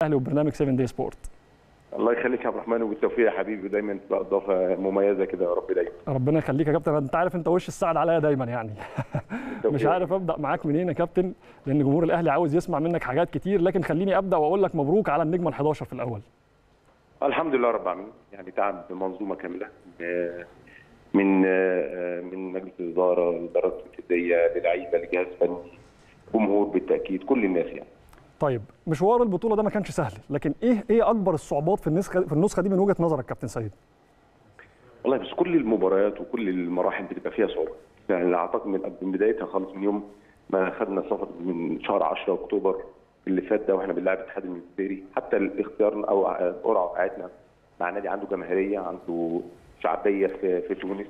الاهلي وبرنامج 7 دي سبورت الله يخليك يا عبد الرحمن وبالتوفيق يا حبيبي ودايما تبقى اضافه مميزه كده يا رب دايما ربنا يخليك يا كابتن انت عارف انت وش السعد عليا دايما يعني مش عارف ابدا معاك منين يا كابتن لان جمهور الاهلي عاوز يسمع منك حاجات كتير لكن خليني ابدا واقول لك مبروك على النجمه ال11 في الاول الحمد لله رب العالمين يعني تعب منظومه كامله من من مجلس الاداره لاداره التنفيذيه للعيبه لجهاز فني جمهور بالتاكيد كل الناس يعني طيب مشوار البطوله ده ما كانش سهل لكن ايه ايه اكبر الصعوبات في النسخه في النسخه دي من وجهه نظرك كابتن سيد والله بس كل المباريات وكل المراحل بتبقى فيها صعوبه يعني اعتقد من من بدايتها خالص من يوم ما خدنا سفر من شهر 10 اكتوبر اللي فات ده واحنا بنلعب الاتحاد المنستيري حتى الاختيار او القرعه بتاعتنا مع نادي عنده جماهيريه عنده شعبيه في في تونس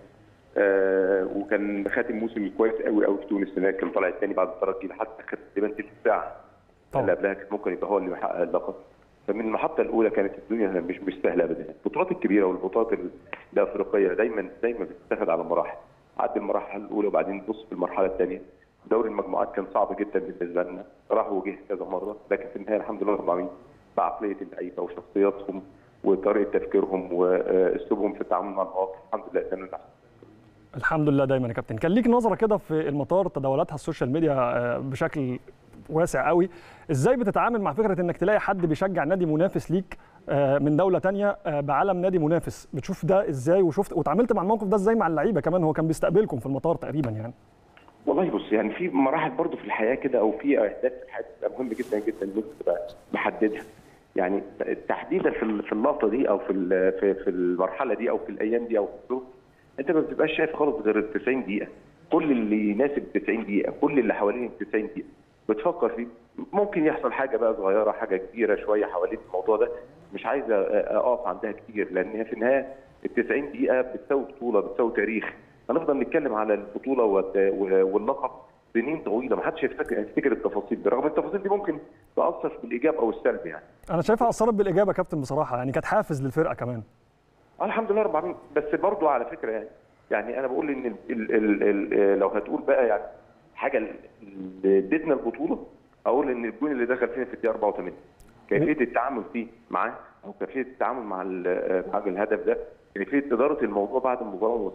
آه وكان خاتم موسم كويس قوي قوي في تونس هناك كان طالع الثاني بعد الترجي حتى خد تقريبا ثلث ساعه اللي قبلها كان ممكن يبقى هو اللي محقق اللقب فمن المحطه الاولى كانت الدنيا مش مش سهله ابدا البطولات الكبيره والبطولات الافريقيه دايما دايما بتتاخد على مراحل عدي المراحل الاولى وبعدين تبص في المرحله الثانيه دوري المجموعات كان صعب جدا بالنسبه لنا راح وجه كذا مره لكن في النهايه الحمد لله رب العالمين بعقليه اللعيبه وشخصياتهم وطريقه تفكيرهم واسلوبهم في التعامل مع المواقف الحمد لله كانوا الحمد لله دايما يا كابتن كان ليك نظره كده في المطار تداولاتها السوشيال ميديا بشكل واسع قوي ازاي بتتعامل مع فكره انك تلاقي حد بيشجع نادي منافس ليك من دوله تانية بعلم نادي منافس بتشوف ده ازاي وشفت وتعاملت مع الموقف ده ازاي مع اللعيبه كمان هو كان بيستقبلكم في المطار تقريبا يعني والله بص يعني في مراحل برضه في الحياه كده او في اهداف في الحياه بتبقى مهم جدا جدا ان انت تبقى محددها يعني تحديدا في في اللقطه دي او في في في المرحله دي او في الايام دي او في الظروف انت ما بتبقاش شايف خالص غير ال 90 دقيقه كل اللي يناسب 90 دقيقه كل اللي حوالين ال 90 دقيقه بتفكر فيه ممكن يحصل حاجه بقى صغيره حاجه كبيره شويه حوالين الموضوع ده مش عايز اقف عندها كتير لان هي في النهايه ال 90 دقيقه بتساوي بطوله بتساوي تاريخ هنفضل نتكلم على البطوله واللقب سنين طويله ما حدش يفتكر التفاصيل برغم التفاصيل دي ممكن تاثر بالايجاب او السلب يعني انا شايفها اثرت بالايجاب يا كابتن بصراحه يعني كانت حافز للفرقه كمان الحمد لله رب العالمين بس برضه على فكره يعني يعني انا بقول ان ال ال ال لو هتقول بقى يعني حاجه اللي ادتنا البطوله اقول ان الجون اللي دخل فينا في الدقيقه 84 كيفيه التعامل فيه معاه او كيفيه التعامل مع مع الهدف ده كيفيه اداره الموضوع بعد المباراه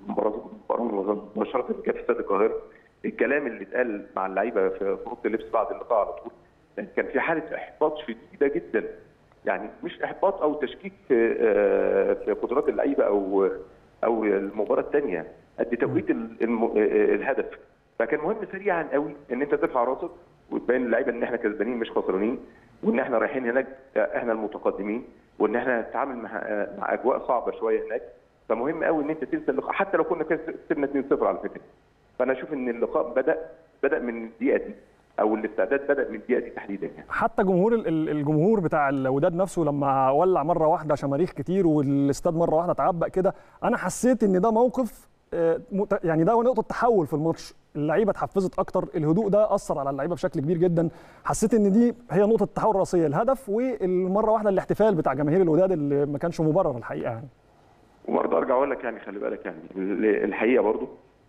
المباراه مباشره اللي كانت في استاد القاهره الكلام اللي اتقال مع اللعيبه في اوضه اللبس بعد اللقاء على طول كان في حاله احباط شديده جدا يعني مش احباط او تشكيك في في قدرات اللعيبه او او المباراه الثانيه قد توقيت الهدف فكان مهم سريعا قوي ان انت ترفع راسك وتبين للعيبه ان احنا كسبانين مش خسرانين وان احنا رايحين هناك احنا المتقدمين وان احنا نتعامل مع مع اجواء صعبه شويه هناك فمهم قوي ان انت تنسى اللقاء حتى لو كنا كسبنا 2-0 على فكره فانا اشوف ان اللقاء بدا بدا من الدقيقه دي او الاستعداد بدا من الدقيقه دي تحديدا يعني. حتى جمهور الجمهور بتاع الوداد نفسه لما ولع مره واحده شماريخ كتير والاستاد مره واحده اتعبق كده انا حسيت ان ده موقف يعني ده نقطه تحول في الماتش اللعيبه اتحفزت اكتر الهدوء ده اثر على اللعيبه بشكل كبير جدا حسيت ان دي هي نقطه التحول الرئيسيه الهدف والمره واحده الاحتفال بتاع جماهير الوداد اللي ما كانش مبرر الحقيقه يعني وبرضه ارجع اقول لك يعني خلي بالك يعني الحقيقه برضه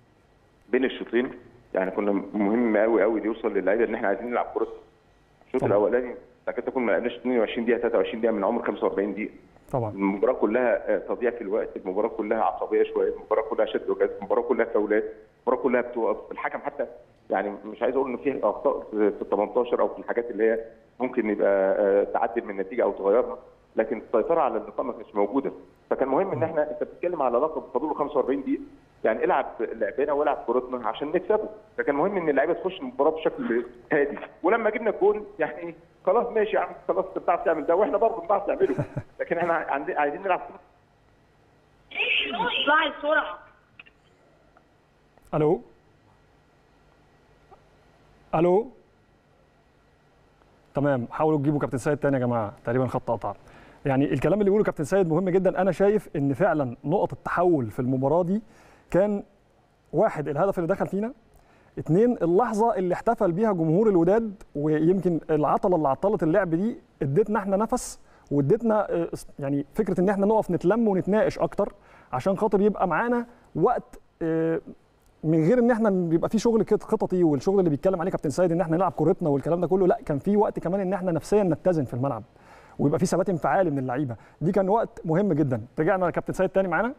بين الشوطين يعني كنا مهم قوي قوي يوصل للعيبه ان احنا عايزين نلعب كوره الشوط الاولاني تكاد تكون ما لعبناش 22 دقيقه 23 دقيقه من عمر 45 دقيقه طبعا المباراه كلها تضييع في الوقت المباراه كلها عصبيه شويه المباراه كلها شد وجذب المباراه كلها فاولات المباراه كلها بتوقف الحكم حتى يعني مش عايز اقول ان في اخطاء في ال 18 او في الحاجات اللي هي ممكن يبقى تعدل من النتيجه او تغيرها لكن السيطره على اللقاء ما كانتش موجوده فكان مهم ان احنا انت بتتكلم على لقب فاضل 45 دقيقه يعني العب لعبنا والعب كورتنا عشان نكسبه فكان مهم ان اللعيبه تخش المباراه بشكل هادي ولما جبنا الجول يعني خلاص ماشي يا عم خلاص انت بتعرف تعمل ده واحنا برضه بنعرف نعمله لكن احنا عايزين نلعب اطلعي بسرعه الو الو تمام حاولوا تجيبوا كابتن سيد تاني يا جماعه تقريبا خط قطع يعني الكلام اللي بيقوله كابتن سيد مهم جدا انا شايف ان فعلا نقط التحول في المباراه دي كان واحد الهدف اللي دخل فينا اثنين اللحظه اللي احتفل بيها جمهور الوداد ويمكن العطله اللي عطلت اللعب دي ادتنا احنا نفس وادتنا يعني فكره ان احنا نقف نتلم ونتناقش اكتر عشان خاطر يبقى معانا وقت من غير ان احنا بيبقى في شغل كده خططي والشغل اللي بيتكلم عليه كابتن سيد ان احنا نلعب كورتنا والكلام ده كله لا كان في وقت كمان ان احنا نفسيا نتزن في الملعب ويبقى في ثبات انفعالي من اللعيبه دي كان وقت مهم جدا رجعنا لكابتن سيد تاني معانا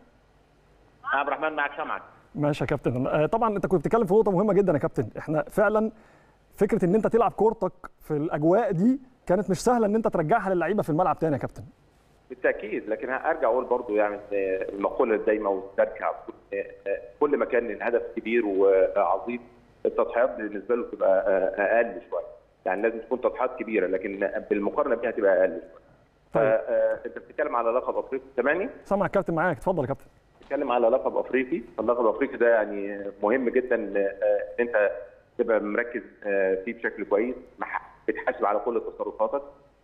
عبد الرحمن معك سامعك ماشي يا كابتن آه، طبعا انت كنت بتتكلم في نقطه مهمه جدا يا كابتن احنا فعلا فكره ان انت تلعب كورتك في الاجواء دي كانت مش سهله ان انت ترجعها للعيبه في الملعب تاني يا كابتن بالتاكيد لكن ارجع اقول برضو يعني إن المقوله الدايمه والتركع كل ما كان الهدف كبير وعظيم التضحيات بالنسبه له تبقى اقل شويه يعني لازم تكون تضحيات كبيره لكن بالمقارنه بيها تبقى اقل شويه طيب. فانت بتتكلم على لقب افريقي سامعني؟ سامع الكابتن معاك اتفضل يا كابتن بتتكلم على لقب افريقي اللقب الافريقي ده يعني مهم جدا ان انت تبقى مركز فيه بشكل كويس مح- بتحاسب على كل تصرفاتك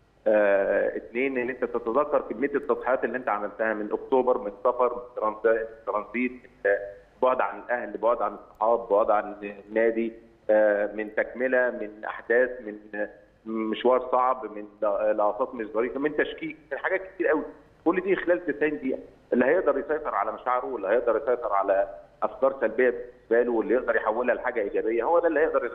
آه، اثنين ان انت تتذكر كميه التضحيات اللي انت عملتها من اكتوبر من سفر من ترانز- ترانزيت من بعد عن الاهل بعد عن الصحاب بعد عن النادي آه، من تكمله من احداث من مشوار صعب من لقطات مش ظريفه من تشكيك من حاجات كتير قوي كل دي خلال 90 دقيقه اللي هيقدر يسيطر على مشاعره واللي هيقدر يسيطر على افكار سلبيه بالنسبه له واللي يقدر يحولها لحاجه ايجابيه هو ده اللي هيقدر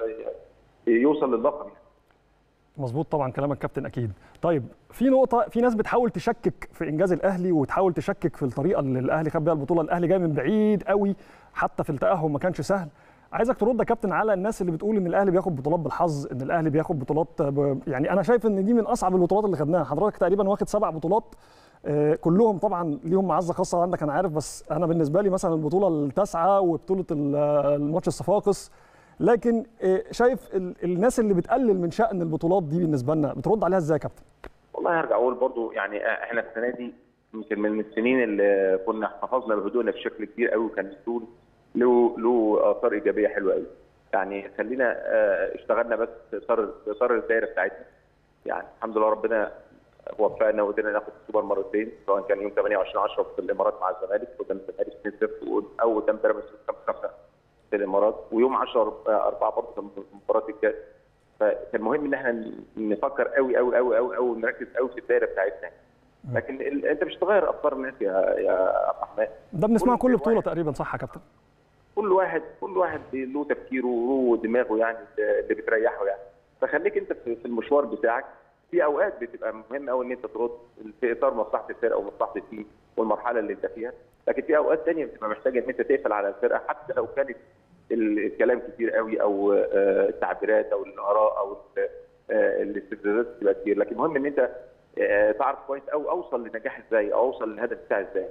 يوصل للقب يعني. مظبوط طبعا كلامك كابتن اكيد طيب في نقطه في ناس بتحاول تشكك في انجاز الاهلي وتحاول تشكك في الطريقه اللي الاهلي خد بيها البطوله الاهلي جاي من بعيد قوي حتى في التاهل ما كانش سهل عايزك ترد يا كابتن على الناس اللي بتقول ان الاهلي بياخد بطولات بالحظ ان الاهلي بياخد بطولات ب... يعني انا شايف ان دي من اصعب البطولات اللي خدناها حضرتك تقريبا واخد سبع بطولات آه، كلهم طبعا ليهم معزه خاصه عندك انا عارف بس انا بالنسبه لي مثلا البطوله التاسعه وبطوله ال- الماتش الصفاقس لكن آه، شايف ال- الناس اللي بتقلل من شأن البطولات دي بالنسبه لنا بترد عليها ازاي يا كابتن؟ والله هرجع اقول برضو يعني احنا السنه دي يمكن من السنين اللي كنا حافظنا بهدوءنا بشكل كبير قوي وكان الدول له له اثار ايجابيه حلوه قوي يعني خلينا آه، اشتغلنا بس في اطار في اطار الدايره بتاعتنا يعني الحمد لله ربنا وفقنا وقدرنا ناخد السوبر مرتين سواء كان يوم 28 10 في الامارات مع الزمالك قدام الزمالك 2-0 او قدام بيراميدز 5 في الامارات ويوم 10 4 برضه كان مباراه الكاس فكان مهم ان احنا نفكر قوي قوي قوي قوي قوي ونركز قوي في الدايره بتاعتنا لكن ال... انت مش تغير افكار الناس يا يا عبد الرحمن ده بنسمعه كل كل بطوله واحد- تقريبا صح يا كابتن؟ كل واحد كل واحد له تفكيره وله دماغه يعني اللي بتريحه يعني فخليك انت في في المشوار بتاعك في اوقات بتبقى مهم قوي ان انت ترد في اطار مصلحه الفرقه ومصلحه التيم والمرحله اللي انت فيها لكن في اوقات ثانيه بتبقى محتاج ان انت تقفل على الفرقه حتى لو كانت ال- الكلام كتير قوي او آه، التعبيرات او الاراء او ال- آه، الاستفزازات بتبقى كتير لكن المهم ان انت آه، تعرف كويس او اوصل لنجاح ازاي او اوصل للهدف بتاعي ازاي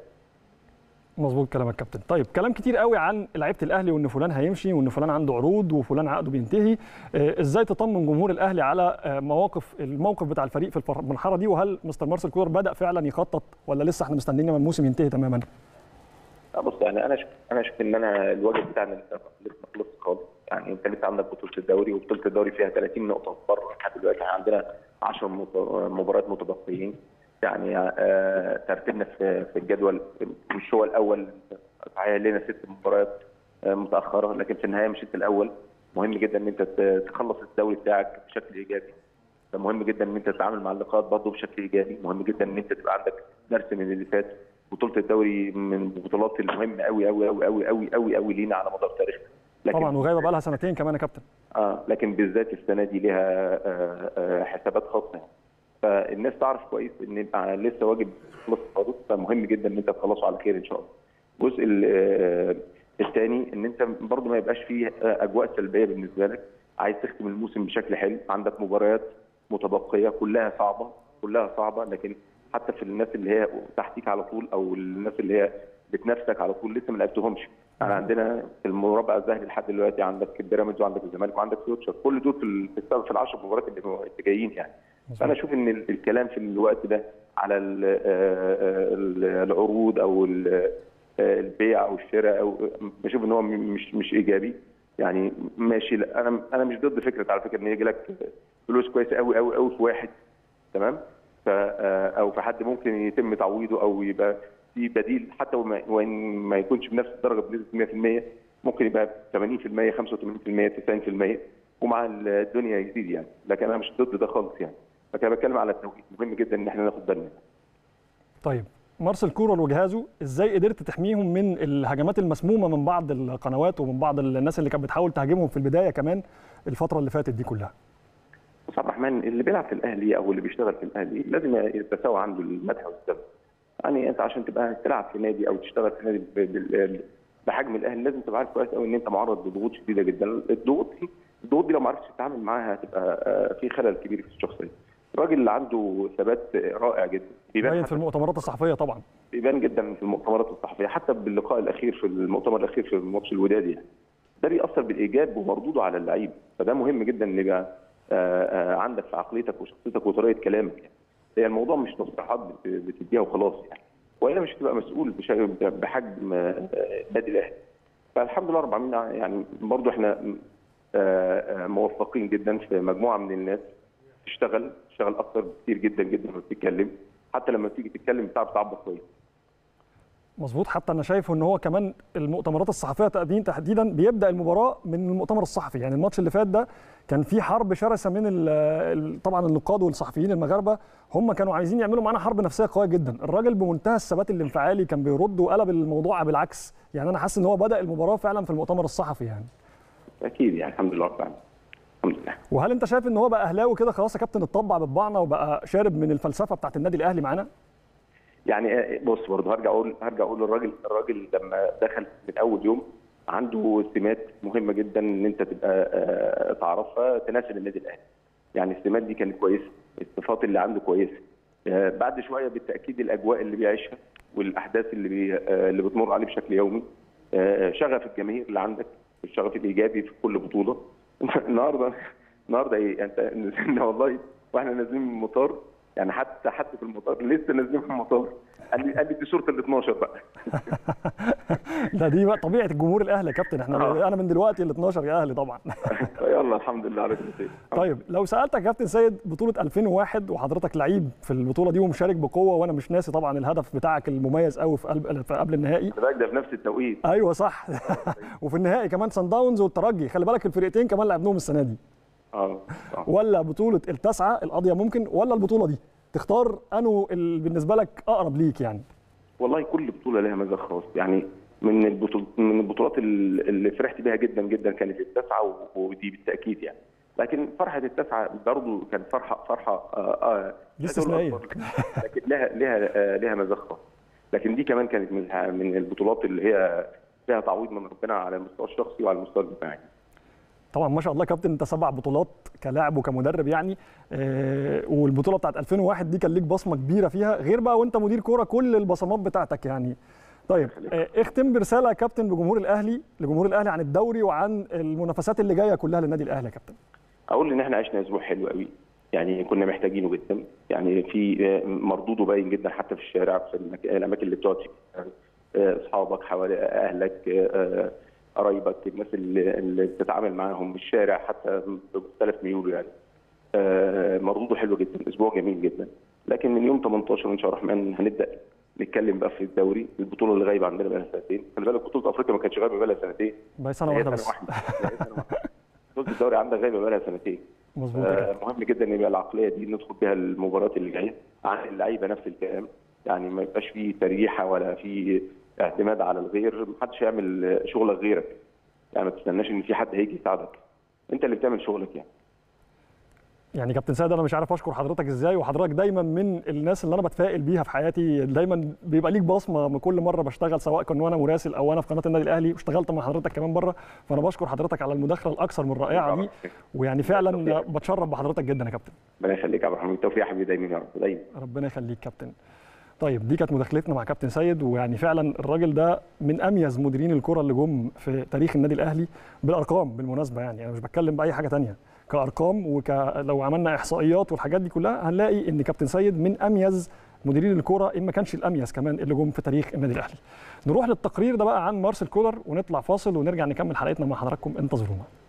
مظبوط كلامك كابتن طيب كلام كتير قوي عن لعيبه الاهلي وان فلان هيمشي وان فلان عنده عروض وفلان عقده بينتهي آه، ازاي تطمن جمهور الاهلي على آه، مواقف الموقف بتاع الفريق في الفر- المرحله دي وهل مستر مارسيل كولر بدا فعلا يخطط ولا لسه احنا مستنيين لما الموسم ينتهي تماما لا بص يعني انا شوف انا شوف ان انا الواجب بتاعنا لسه لسه ما خلصش خالص يعني انت لسه عندك بطوله الدوري وبطوله الدوري فيها 30 نقطه بره لحد دلوقتي عندنا 10 مت- مباريات متبقيين يعني آه ترتيبنا في في الجدول مش هو الاول صحيح لنا ست مباريات آه متاخره لكن في النهايه مش انت الاول مهم جدا ان انت ت- تخلص الدوري بتاعك بشكل ايجابي فمهم جدا ان انت تتعامل مع اللقاءات برضه بشكل ايجابي مهم جدا ان انت تبقى عندك درس من اللي فات بطوله الدوري من البطولات المهمه قوي قوي قوي قوي قوي قوي قوي لينا على مدار تاريخنا لكن طبعا وغايبه بقى لها سنتين كمان يا كابتن اه لكن بالذات السنه دي ليها آه آه حسابات خاصه يعني. فالناس تعرف كويس ان يبقى لسه واجب خلص خالص فمهم جدا ان انت تخلصه على خير ان شاء الله. الجزء الثاني ان انت برضه ما يبقاش فيه آه، اجواء سلبيه بالنسبه لك عايز تختم الموسم بشكل حلو عندك مباريات متبقيه كلها صعبه كلها صعبه لكن حتى في الناس اللي هي تحتيك على طول او الناس اللي هي بتنافسك على طول لسه ما لعبتهمش يعني عندنا في المربع الذهبي لحد دلوقتي عندك بيراميدز وعندك الزمالك وعندك فيوتشر كل دول في ال- في السبب في العشر مباريات اللي اللي جايين يعني فانا اشوف ان ال- الكلام في الوقت ده على ال- آه، ال- العروض او ال- آه، البيع او الشراء او بشوف ان هو مش مش ايجابي يعني ماشي لا، انا انا مش ضد فكره على فكره ان يجي لك فلوس كويسه قوي قوي قوي في واحد تمام ف آه، او في حد ممكن يتم تعويضه او يبقى في بديل حتى وما- وان ما يكونش بنفس الدرجه بنسبه 100% ممكن يبقى 80% 85% 90% ومع الدنيا يزيد يعني لكن انا مش ضد ده خالص يعني لكن انا بتكلم على التوقيت مهم جدا ان احنا ناخد بالنا طيب مارسيل كولر وجهازه ازاي قدرت تحميهم من الهجمات المسمومه من بعض القنوات ومن بعض الناس اللي كانت بتحاول تهاجمهم في البدايه كمان الفتره اللي فاتت دي كلها بص عبد الرحمن اللي بيلعب في الاهلي او اللي بيشتغل في الاهلي لازم يتساوى عنده المدح والذم يعني انت عشان تبقى تلعب في نادي او تشتغل في نادي ب- بال- بحجم الاهلي لازم تبقى عارف كويس قوي ان انت معرض لضغوط شديده جدا الضغوط دي الضغوط دي لو ما عرفتش تتعامل معاها هتبقى آه، في خلل كبير في الشخصيه الراجل اللي عنده ثبات رائع جدا بيبان باين حتى في المؤتمرات الصحفيه طبعا بيبان جدا في المؤتمرات الصحفيه حتى باللقاء الاخير في المؤتمر الاخير في الماتش الودادي يعني ده بيأثر بالايجاب ومردوده على اللعيب فده مهم جدا ان يبقى آه، آه، عندك في عقليتك وشخصيتك وطريقه كلامك يعني هي الموضوع مش تصريحات بت- بتديها وخلاص يعني والا مش هتبقى مسؤول بشيء بحجم آه، النادي الاهلي فالحمد لله رب العالمين يعني برضو احنا آه، آه، موفقين جدا في مجموعه من الناس تشتغل تشتغل اكتر كتير جدا جدا ما بتتكلم حتى لما تيجي تتكلم بتعرف تعبر كويس مظبوط حتى انا شايف ان هو كمان المؤتمرات الصحفيه تقديم تحديدا بيبدا المباراه من المؤتمر الصحفي يعني الماتش اللي فات ده كان في حرب شرسه من ال- ال- طبعا النقاد والصحفيين المغاربه هم كانوا عايزين يعملوا معانا حرب نفسيه قويه جدا الراجل بمنتهى الثبات الانفعالي كان بيرد وقلب الموضوع بالعكس يعني انا حاسس ان هو بدا المباراه فعلا في المؤتمر الصحفي يعني اكيد يعني الحمد لله رب العالمين الحمد لله وهل انت شايف ان هو بقى اهلاوي كده خلاص يا كابتن اتطبع بطباعنا وبقى شارب من الفلسفه بتاعت النادي الاهلي معانا يعني آه، بص برضه هرجع اقول هرجع اقول الراجل الراجل لما دخل من اول يوم عنده سمات مهمه جدا ان انت تبقى آه، تعرفها تناسب النادي الاهلي. يعني السمات دي كانت كويسه، الصفات اللي عنده كويسه. آه، بعد شويه بالتاكيد الاجواء اللي بيعيشها والاحداث اللي بي آه، اللي بتمر عليه بشكل يومي آه، شغف الجماهير اللي عندك الشغف الايجابي في كل بطوله النهارده النهارده ايه انت نزلنا والله واحنا نازلين من المطار يعني حتى حتى في المطار لسه نازلين من المطار قال لي قال لي دي صوره ال 12 بقى ده دي بقى طبيعه الجمهور الاهلي يا كابتن احنا آه. انا من دلوقتي ال 12 يا اهلي طبعا يلا الحمد لله على كل شيء طيب لو سالتك يا كابتن سيد بطوله 2001 وحضرتك لعيب في البطوله دي ومشارك بقوه وانا مش ناسي طبعا الهدف بتاعك المميز قوي في قلب في قبل النهائي خلي بالك ده في نفس التوقيت ايوه صح وفي النهائي كمان سان داونز والترجي خلي بالك الفرقتين كمان لعبناهم السنه دي اه صح. ولا بطوله التاسعه القاضيه ممكن ولا البطوله دي تختار انه ال- بالنسبه لك اقرب ليك يعني والله كل بطوله لها مزاج خاص يعني من البطول من البطولات ال- اللي فرحت بيها جدا جدا كانت التاسعه و- ودي بالتاكيد يعني لكن فرحه التاسعه برضه كانت فرحه فرحه آه آه دي لا تقول استثنائية. أكبر، لكن لها لها آه لها مزاج خاص لكن دي كمان كانت من من البطولات اللي هي فيها تعويض من ربنا على المستوى الشخصي وعلى المستوى الجماعي طبعا ما شاء الله كابتن انت سبع بطولات كلاعب وكمدرب يعني آه والبطوله بتاعت 2001 دي كان ليك بصمه كبيره فيها غير بقى وانت مدير كوره كل البصمات بتاعتك يعني طيب آه اختم برساله يا كابتن بجمهور الاهلي لجمهور الاهلي عن الدوري وعن المنافسات اللي جايه كلها للنادي الاهلي يا كابتن اقول ان احنا عشنا اسبوع حلو قوي يعني كنا محتاجينه جدا يعني في آه، مردوده باين جدا حتى في الشارع في المك- الاماكن اللي بتقعد فيها آه، اصحابك حوالي اهلك آه، قرايبك الناس اللي, اللي بتتعامل معاهم في الشارع حتى بمختلف ميوله يعني آه، مردوده حلو جدا اسبوع جميل جدا لكن من يوم 18 ان شاء الله الرحمن هنبدا نتكلم بقى في الدوري البطوله اللي غايبه عندنا بقى سنتين خلي بالك بطوله افريقيا ما كانتش غايبه بقى سنتين بقى سنه هي واحده سنه بس واحده هي سنه واحده بطوله الدوري عندك غايبه بقى سنتين مظبوط يا آه، كابتن. مهم جدا ان يبقى العقليه دي ندخل بيها المباريات اللي جايه عن اللعيبه نفس الكلام يعني ما يبقاش فيه تريحه ولا في اعتماد على الغير محدش يعمل شغلك غيرك يعني ما تستناش ان في حد هيجي يساعدك انت اللي بتعمل شغلك يعني يعني كابتن سيد انا مش عارف اشكر حضرتك ازاي وحضرتك دايما من الناس اللي انا بتفائل بيها في حياتي دايما بيبقى ليك بصمه من كل مره بشتغل سواء كان وانا مراسل او انا في قناه النادي الاهلي واشتغلت مع حضرتك كمان بره فانا بشكر حضرتك على المداخله الاكثر من رائعه دي ويعني فعلا بتشرف بحضرتك جدا يا كابتن ربنا يخليك يا عبد الرحمن التوفيق يا حبيبي دايما يا رب دايما ربنا يخليك كابتن طيب دي كانت مداخلتنا مع كابتن سيد ويعني فعلا الراجل ده من اميز مديرين الكره اللي جم في تاريخ النادي الاهلي بالارقام بالمناسبه يعني انا مش بتكلم باي حاجه تانية كارقام ولو عملنا احصائيات والحاجات دي كلها هنلاقي ان كابتن سيد من اميز مديرين الكره ان ما كانش الاميز كمان اللي جم في تاريخ النادي الاهلي نروح للتقرير ده بقى عن مارسيل كولر ونطلع فاصل ونرجع نكمل حلقتنا مع حضراتكم انتظرونا